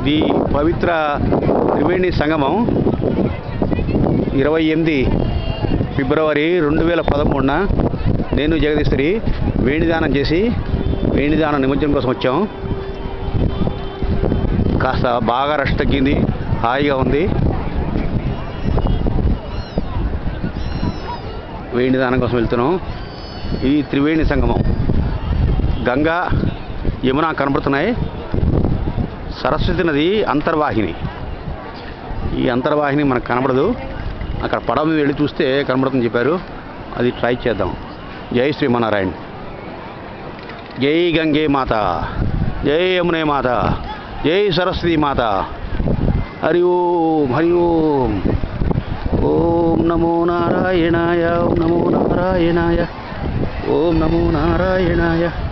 ఇది పవిత్ర త్రివేణి సంగమం ఇరవై ఎనిమిది ఫిబ్రవరి రెండు వేల పదమూడున నేను జగదీశ్వరి వేణిదానం చేసి వేణిదానం నిమజ్జనం కోసం వచ్చాం కాస్త బాగా రష్ తగ్గింది హాయిగా ఉంది వేణి దానం కోసం వెళ్తున్నాం ఇది త్రివేణి సంగమం గంగా యమున కనబడుతున్నాయి సరస్వతి నది అంతర్వాహిని ఈ అంతర్వాహిని మనకు కనబడదు అక్కడ పడవ మీద వెళ్ళి చూస్తే కనబడుతుందని చెప్పారు అది ట్రై చేద్దాం జై శ్రీమన్నారాయణ జై గంగే మాత జై యమునే మాత జై సరస్వతి మాత హరి ఓం హరి ఓం ఓం నమో నారాయణాయ ఓం నమో నారాయణాయ ఓం నమో నారాయణాయ